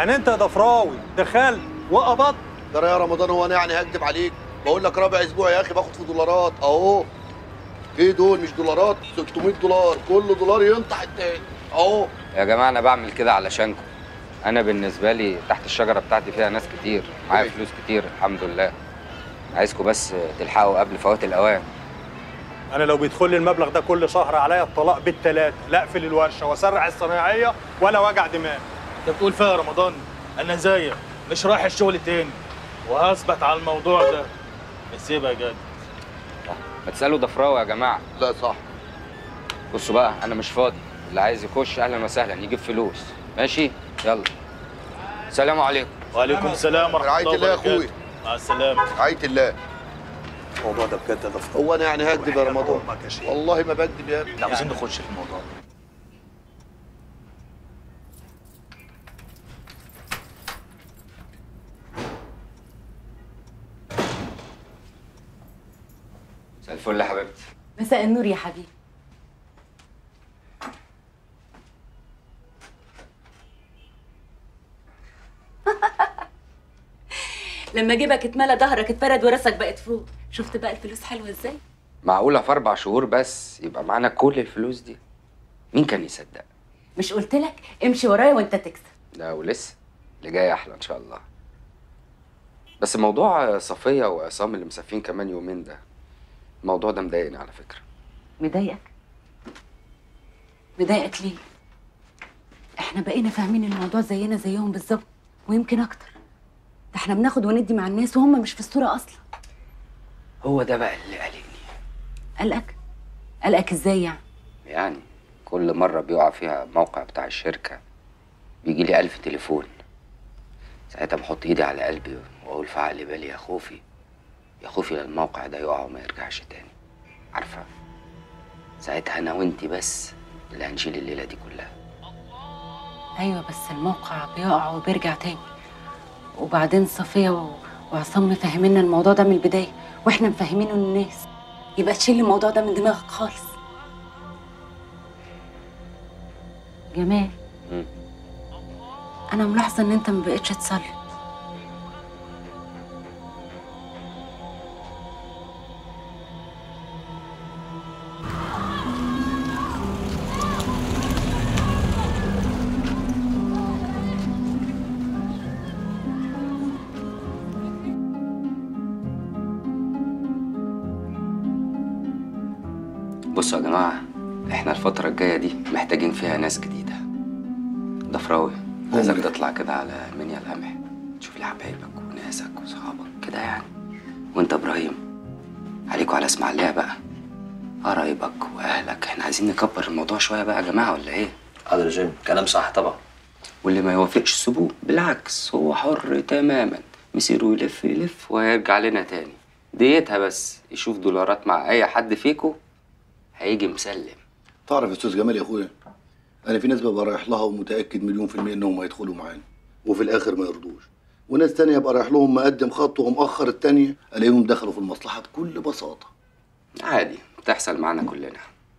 يعني انت يا ضفراوي دخلت وقبضت ترى يا رمضان هو انا يعني هكدب عليك بقول لك رابع اسبوع يا اخي باخد في دولارات اهو ايه دول مش دولارات 600 دولار كل دولار ينطح التاني اهو يا جماعه انا بعمل كده علشانكم انا بالنسبه لي تحت الشجره بتاعتي فيها ناس كتير معايا أيوة. فلوس كتير الحمد لله عايزكم بس تلحقوا قبل فوات الاوان انا لو بيدخل لي المبلغ ده كل شهر عليا الطلاق بالثلاثه لا اقفل الورشه واسرع الصنايعيه ولا وجع دماغ انت بتقول فيها يا رمضان انا زيك مش رايح الشغل تاني وهثبت على الموضوع ده سيبها يا جد ما تسالوا ضفراوي يا جماعه لا صح بصوا بقى انا مش فاضي اللي عايز يخش اهلا وسهلا يجيب فلوس ماشي يلا سلام عليكم وعليكم السلام ورحمه رعاية الله الله يا وبركاته أخوي. مع السلامه رعاية الله الموضوع ده بجد يا ضفراوي هو انا يعني هكدب يا رمضان أمك يا شيخ. والله ما بكدب يا ابني احنا عاوزين نخش في الموضوع ده مساء الفل يا حبيبتي مساء النور يا حبيبي لما جيبك اتملى ظهرك اتفرد وراسك بقت فوق شفت بقى الفلوس حلوه ازاي معقوله في اربع شهور بس يبقى معانا كل الفلوس دي مين كان يصدق مش قلت لك امشي ورايا وانت تكسب ده ولسه اللي جاي احلى ان شاء الله بس موضوع صفيه وعصام اللي مسافين كمان يومين ده الموضوع ده مضايقني على فكره مضايقك مضايقك ليه احنا بقينا فاهمين الموضوع زينا زيهم بالظبط ويمكن اكتر ده احنا بناخد وندي مع الناس وهم مش في الصوره اصلا هو ده بقى اللي قلقني قلقك قلقك ازاي يعني يعني كل مرة بيقع فيها الموقع بتاع الشركة بيجي لي ألف تليفون ساعتها بحط إيدي على قلبي وأقول في عقل بالي يا خوفي يا خوفي للموقع ده يقع وما يرجعش تاني عارفة ساعتها أنا وإنتي بس اللي هنشيل الليلة دي كلها ايوه بس الموقع بيقع وبيرجع تاني وبعدين صفيه و- وعصام مفهمينا الموضوع ده من البدايه واحنا مفهمينه للناس يبقى تشيل الموضوع ده من دماغك خالص جمال مم. انا ملاحظه ان انت ما بقتش تصلي بصوا يا جماعة إحنا الفترة الجاية دي محتاجين فيها ناس جديدة ضفراوي عايزك تطلع كده على منيا القمح تشوف لي حبايبك وناسك وصحابك كده يعني وانت ابراهيم عليكوا على اسماعيلية بقى قرايبك واهلك احنا عايزين نكبر الموضوع شوية بقى يا جماعة ولا ايه حاضر يا جيم كلام صح طبعا واللي ما يوافقش سيبوه بالعكس هو حر تماما مسيره يلف يلف وهيرجع لنا تاني ديتها بس يشوف دولارات مع اي حد فيكو هيجي مسلم تعرف يا استاذ جمال يا اخويا انا في ناس ببقى رايح لها ومتاكد مليون في الميه انهم هيدخلوا معانا وفي الاخر ما يرضوش وناس تانية ابقى رايح لهم مقدم خط ومأخر التانية الاقيهم دخلوا في المصلحه بكل بساطه عادي بتحصل معانا كلنا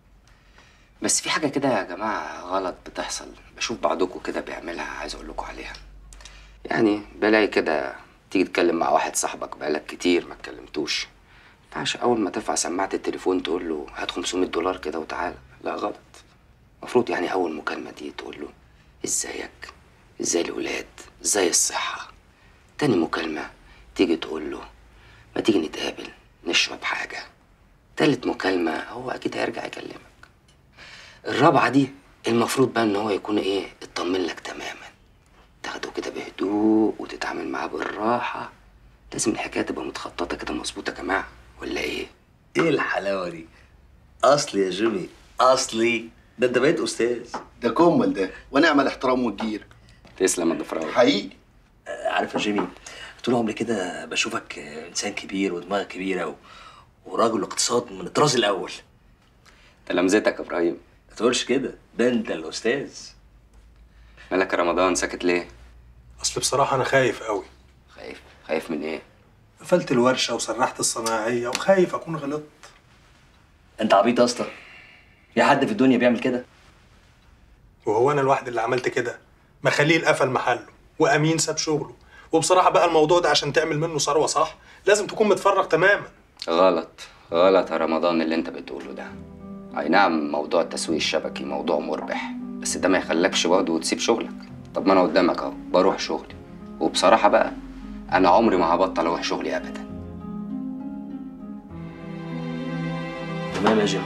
بس في حاجة كده يا جماعة غلط بتحصل بشوف بعضكم كده بيعملها عايز أقول لكم عليها يعني بلاقي كده تيجي تتكلم مع واحد صاحبك بقالك كتير ما اتكلمتوش ينفعش أول ما ترفع سماعة التليفون تقول له هات 500 دولار كده وتعالى لا غلط المفروض يعني أول مكالمة دي تقول له ازيك ازاي الولاد ازاي الصحة تاني مكالمة تيجي تقول له ما تيجي نتقابل نشرب حاجة تالت مكالمة هو أكيد هيرجع يكلمك الرابعة دي المفروض بقى إن هو يكون إيه اطمن لك تماما تاخده كده بهدوء وتتعامل معاه بالراحة لازم الحكاية تبقى متخططة كده مظبوطة يا جماعة ولا إيه؟ ايه الحلاوه دي اصلي يا جيمي اصلي ده انت بقيت استاذ ده كمل ده ونعم الاحترام والجير تسلم يا ضفراوي حقيقي آه، عارف يا جيمي طول عمري كده بشوفك آه، انسان كبير ودماغك كبيره و... وراجل اقتصاد من الطراز الاول تلامذتك يا إبراهيم ما تقولش كده ده انت الاستاذ مالك يا رمضان ساكت ليه؟ اصل بصراحه انا خايف قوي خايف خايف من إيه؟ قفلت الورشه وسرحت الصناعيه وخايف اكون غلطت انت عبيط يا اسطى في حد في الدنيا بيعمل كده وهو انا الواحد اللي عملت كده ما خليه القفل محله وامين ساب شغله وبصراحه بقى الموضوع ده عشان تعمل منه ثروه صح لازم تكون متفرغ تماما غلط غلط يا رمضان اللي انت بتقوله ده اي نعم موضوع التسويق الشبكي موضوع مربح بس ده ما يخلكش برضه تسيب شغلك طب ما انا قدامك اهو بروح شغلي وبصراحه بقى انا عمري ما هبطل اروح شغلي ابدا تمام يا جيمي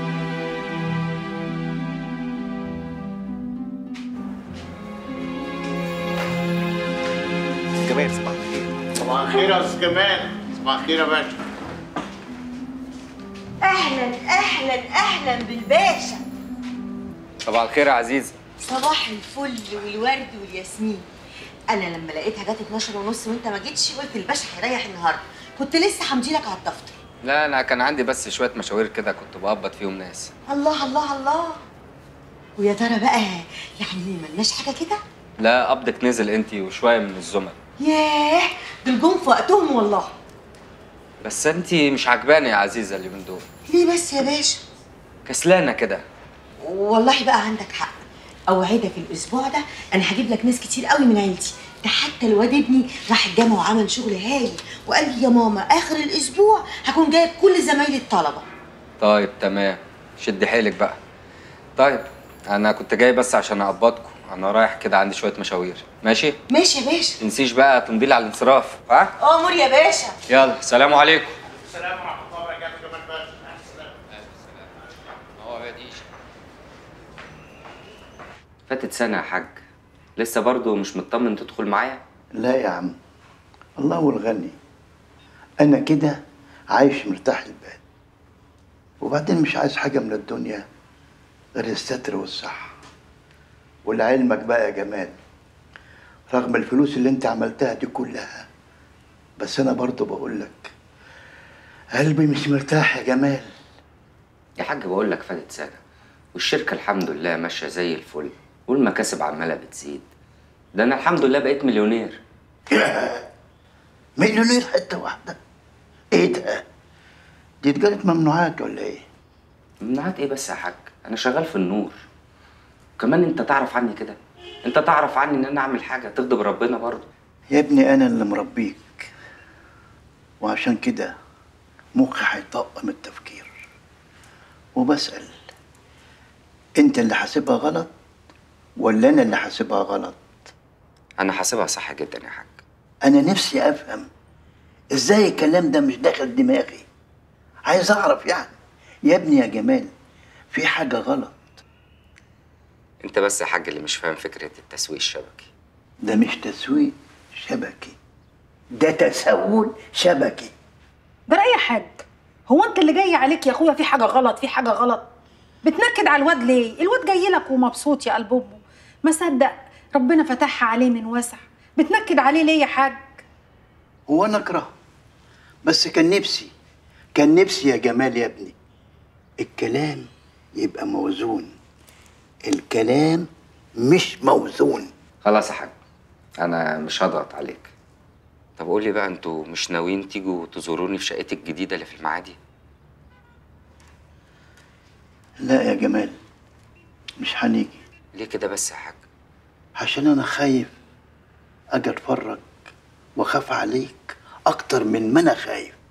جمال صباح الخير صباح الخير يا استاذ كمال صباح الخير يا باشا اهلا اهلا اهلا بالباشا صباح الخير يا عزيز صباح الفل والورد والياسمين انا لما لقيتها جت 12 ونص وانت ما جيتش قلت الباشا هيريح النهارده كنت لسه همضي لك على الدفتر لا انا كان عندي بس شويه مشاوير كده كنت بقبض فيهم ناس الله الله الله ويا ترى بقى يعني ملناش حاجه كده لا قبضك نزل انت وشويه من الزملاء ياه دول جم في وقتهم والله بس انت مش عجباني يا عزيزه اليومين دول ليه بس يا باشا كسلانه كده والله بقى عندك حق اوعدك الاسبوع ده انا هجيب لك ناس كتير قوي من عيلتي ده حتى الواد ابني راح الجامعه وعمل شغل هايل وقال لي يا ماما اخر الاسبوع هكون جايب كل زمايلي الطلبه طيب تمام شد حيلك بقى طيب انا كنت جاي بس عشان اقبضكم انا رايح كده عندي شويه مشاوير ماشي ماشي يا باشا تنسيش بقى تمضيلي على الانصراف ها امر يا باشا يلا سلام عليكم السلام ورحمه الله وبركاته جمال باشا مع السلامه فاتت سنه يا حاج لسه برضه مش مطمن تدخل معايا لا يا عم الله هو الغني انا كده عايش مرتاح البال وبعدين مش عايز حاجه من الدنيا غير الستر والصحه ولعلمك بقى يا جمال رغم الفلوس اللي انت عملتها دي كلها بس انا برضه بقول لك قلبي مش مرتاح يا جمال يا حاج بقول لك فاتت سنه والشركه الحمد لله ماشيه زي الفل والمكاسب عماله بتزيد ده انا الحمد لله بقيت مليونير مليونير حته واحده ايه ده دي اتجارة ممنوعات ولا ايه ممنوعات ايه بس يا حاج انا شغال في النور كمان انت تعرف عني كده انت تعرف عني ان انا اعمل حاجه تغضب ربنا برضه يا ابني انا اللي مربيك وعشان كده مخي هيطق من التفكير وبسأل انت اللي حاسبها غلط ولا انا اللي حاسبها غلط انا حاسبها صح جدا يا حاج انا نفسي افهم ازاي الكلام ده مش داخل دماغي عايز اعرف يعني يا ابني يا جمال في حاجة غلط انت بس يا حاج اللي مش فاهم فكره التسويق الشبكي ده مش تسويق شبكي ده تسول شبكي ده اي حاج هو انت اللي جاي عليك يا اخويا في حاجه غلط في حاجه غلط بتنكد على الواد ليه الواد جاي لك ومبسوط يا قلب امه ما صدق ربنا فتحها عليه من وسع بتنكد عليه ليه يا حاج هو انا اكره بس كان نفسي كان نفسي يا جمال يا ابني الكلام يبقى موزون الكلام مش موزون خلاص يا حاج انا مش هضغط عليك طب قول لي بقى انتوا مش ناويين تيجوا تزوروني في شقتي الجديده اللي في المعادي لا يا جمال مش هنيجي ليه كده بس يا حاج عشان انا خايف اجي اتفرج واخاف عليك اكتر من ما انا خايف